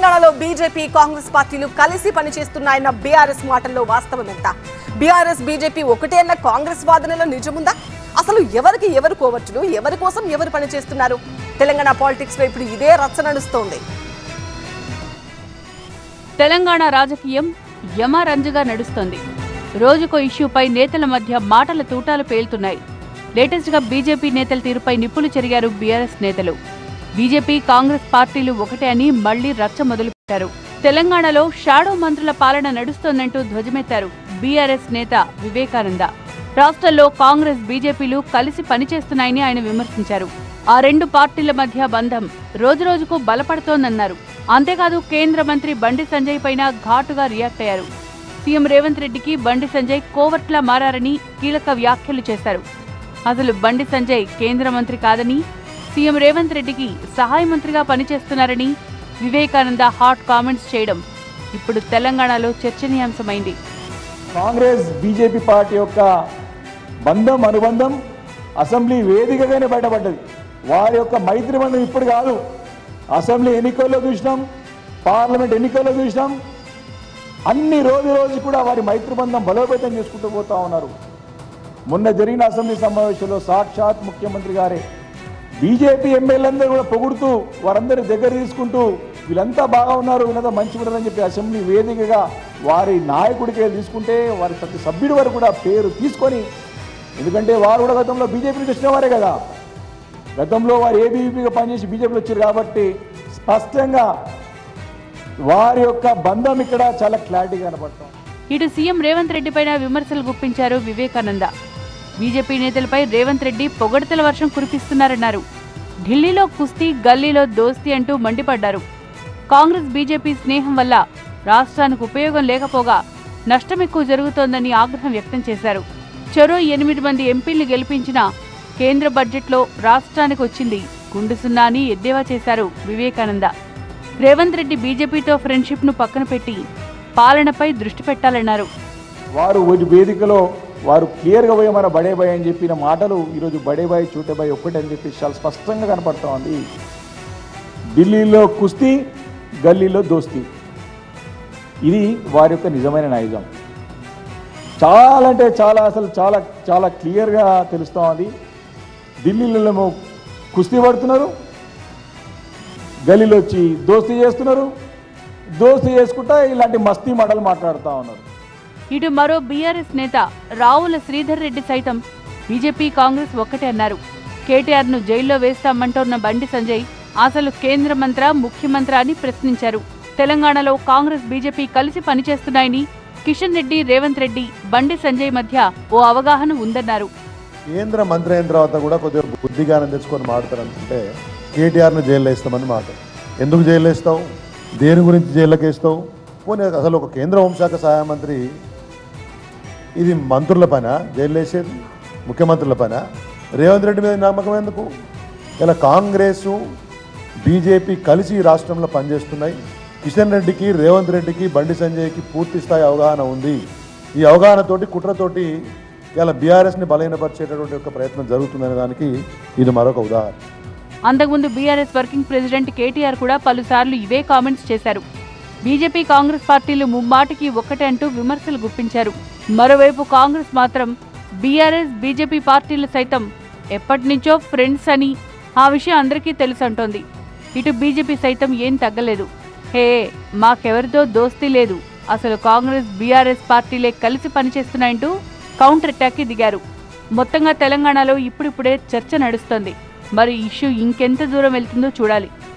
తెలంగాణలో బీజేపీ కాంగ్రెస్ పార్టీలు కలిసి పనిచేస్తున్నాయన్న బీఆర్ఎస్ మాటల్లో వాస్తవం ఎంత బీఆర్ఎస్ బీజేపీ ఒకటే అన్న కాంగ్రెస్ వాదనలో నిజముందా అసలు ఎవరికి ఎవరు కోవచ్చులు ఎవరి కోసం ఎవరు పనిచేస్తున్నారు తెలంగాణ పాలిటిక్స్ లో ఇప్పుడు ఇదే రచ్చ నడుస్తోంది తెలంగాణ రాజకీయం యమరంజుగా నడుస్తోంది రోజుకో ఇష్యూపై నేతల మధ్య మాటల తూటాలు పేలుతున్నాయి లేటెస్ట్ గా బీజేపీ నేతల తీరుపై నిప్పులు చెరిగారు బీఆర్ఎస్ నేతలు బీజేపీ కాంగ్రెస్ పార్టీలు ఒకటే అని మళ్లీ రచ్చ మొదలుపెట్టారు తెలంగాణలో షాడో మంత్రుల పాలన నడుస్తోందంటూ ధ్వజమెత్తారు బీఆర్ఎస్ నేత వివేకానంద రాష్ట్రంలో కాంగ్రెస్ బీజేపీలు కలిసి పనిచేస్తున్నాయని ఆయన విమర్శించారు ఆ రెండు పార్టీల మధ్య బంధం రోజురోజుకు బలపడుతోందన్నారు అంతేకాదు కేంద్ర మంత్రి బండి సంజయ్ పైన ఘాటుగా రియాక్ట్ అయ్యారు సీఎం రేవంత్ రెడ్డికి బండి సంజయ్ కోవట్లా మారారని కీలక వ్యాఖ్యలు చేశారు అసలు బండి సంజయ్ కేంద్ర మంత్రి కాదని సీఎం రేవంత్ రెడ్డికి సహాయ మంత్రిగా పనిచేస్తున్నారని వివేకానంద హాట్ కామెంట్స్ చేయడం ఇప్పుడు తెలంగాణలో చర్చనీయాంశమైంది కాంగ్రెస్ బీజేపీ పార్టీ యొక్క బంధం అనుబంధం అసెంబ్లీ వేదికగానే బయటపడ్డది వారి యొక్క మైత్రి బంధం ఇప్పుడు కాదు అసెంబ్లీ ఎన్నికల్లో చూసినాం పార్లమెంట్ ఎన్నికల్లో చూసినాం అన్ని రోజు రోజు కూడా వారి మైత్రి బంధం బలోపేతం చేసుకుంటూ పోతా ఉన్నారు మొన్న జరిగిన అసెంబ్లీ సమావేశంలో సాక్షాత్ ముఖ్యమంత్రి గారే బీజేపీ ఎమ్మెల్యేలందరూ కూడా పొగుడుతూ వారందరి దగ్గర తీసుకుంటూ వీళ్ళంతా బాగా ఉన్నారు వీళ్ళంతా మంచిగా ఉన్నారని చెప్పి అసెంబ్లీ వేదికగా వారి నాయకుడికి తీసుకుంటే వారి ప్రతి సభ్యుడి వరకు కూడా పేరు తీసుకొని ఎందుకంటే వారు కూడా గతంలో బీజేపీ నుంచి వచ్చిన వారే కదా గతంలో వారు ఏబీవీపీగా పనిచేసి బీజేపీలో వచ్చారు కాబట్టి స్పష్టంగా వారి యొక్క బంధం ఇక్కడ చాలా క్లారిటీగా కనపడతాం ఇటు సీఎం రేవంత్ రెడ్డిపైన విమర్శలు గుప్పించారు వివేకానంద బీజేపీ నేతలపై రేవంత్ రెడ్డి పొగడతల వర్షం కురిపిస్తున్నారన్నారు ఢిల్లీలో కుస్తీ గల్లీలో దోస్తీ అంటూ మండిపడ్డారు కాంగ్రెస్ బీజేపీ స్నేహం వల్ల రాష్ట్రానికి ఉపయోగం లేకపోగా నష్టం ఎక్కువ జరుగుతోందని ఆగ్రహం వ్యక్తం చేశారు చెరో ఎనిమిది మంది ఎంపీల్ని గెలిపించిన కేంద్ర బడ్జెట్లో రాష్ట్రానికి వచ్చింది గుండు సున్నా అని ఎద్దేవా చేశారు వివేకానంద రేవంత్ రెడ్డి బీజేపీతో ఫ్రెండ్షిప్ను పక్కన పెట్టి పాలనపై దృష్టి పెట్టాలన్నారు వారు ఒక వేదికలో వారు క్లియర్గా పోయి మన బడే బాయ్ అని చెప్పిన మాటలు ఈరోజు బడే బాయ్ చూటే బాయ్ ఒక్కటే అని చెప్పి చాలా స్పష్టంగా కనపడతా ఉంది ఢిల్లీలో కుస్తీ గల్లీలో దోస్తీ ఇది వారి యొక్క నిజమైన నైజం చాలా అంటే చాలా అసలు చాలా చాలా క్లియర్గా తెలుస్తూ ఉంది ఢిల్లీలో ఏమో కుస్తీ పడుతున్నారు గల్లీలో వచ్చి దోస్తీ చేస్తున్నారు దోస్తీ చేసుకుంటా ఇలాంటి మస్తీ మాటలు మాట్లాడుతూ ఉన్నారు ఇటు మరో బీఆర్ఎస్ నేత రావుల శ్రీధర్ రెడ్డి సైతం బీజేపీ కాంగ్రెస్ ఒక్కటే అన్నారు కేటీఆర్ ను జైల్లో వేస్తామంటోన్న బండి సంజయ్ అసలు కేంద్ర మంత్ర ముఖ్యమంత్రి అని ప్రశ్నించారు తెలంగాణలో కాంగ్రెస్ బీజేపీ కలిసి పనిచేస్తున్నాయని కిషన్ రెడ్డి రేవంత్ రెడ్డి బండి సంజయ్ మధ్య ఓ అవగాహన ఉందన్నారు కేంద్ర మంత్రి అయిన తర్వాత కూడా కొద్దిగా బుద్ధిగానం తెచ్చుకొని మాడతారనుకుంటే కేటీఆర్ను జైల్లో వేస్తామని మాట ఎందుకు జైల్లో వేస్తావు దేని గురించి జైల్లోకి వేస్తావు పోనీ అసలు ఒక కేంద్ర హోంశాఖ సహాయ మంత్రి ఇది మంత్రుల పైన జైలు వేసేది ముఖ్యమంత్రుల పైన రేవంత్ రెడ్డి మీద నమ్మకం ఎందుకు ఇలా కాంగ్రెసు బీజేపీ కలిసి ఈ రాష్ట్రంలో పనిచేస్తున్నాయి కిషన్ రెడ్డికి రేవంత్ రెడ్డికి బండి సంజయ్కి పూర్తి స్థాయి అవగాహన ఉంది ఈ అవగాహనతోటి కుట్రతోటి ఇలా బీఆర్ఎస్ని బలహీనపరిచేటటువంటి ఒక ప్రయత్నం జరుగుతుందనే దానికి ఇది మరొక ఉదాహరణ అంతకుముందు బీఆర్ఎస్ వర్కింగ్ ప్రెసిడెంట్ కేటీఆర్ కూడా పలుసార్లు ఇవే కామెంట్స్ చేశారు బీజేపీ కాంగ్రెస్ పార్టీలు ముమ్మాటికి ఒక్కటే అంటూ విమర్శలు గుప్పించారు మరోవైపు కాంగ్రెస్ మాత్రం బీఆర్ఎస్ బీజేపీ పార్టీలు సైతం ఎప్పటి నుంచో ఫ్రెండ్స్ అని ఆ విషయం అందరికీ తెలుసు అంటోంది ఇటు బీజేపీ సైతం ఏం తగ్గలేదు హే మాకెవరితో దోస్తీ లేదు అసలు కాంగ్రెస్ బీఆర్ఎస్ పార్టీలే కలిసి పనిచేస్తున్నాయంటూ కౌంటర్ అటాక్కి దిగారు మొత్తంగా తెలంగాణలో ఇప్పుడిప్పుడే చర్చ నడుస్తోంది మరి ఇష్యూ ఇంకెంత దూరం వెళ్తుందో చూడాలి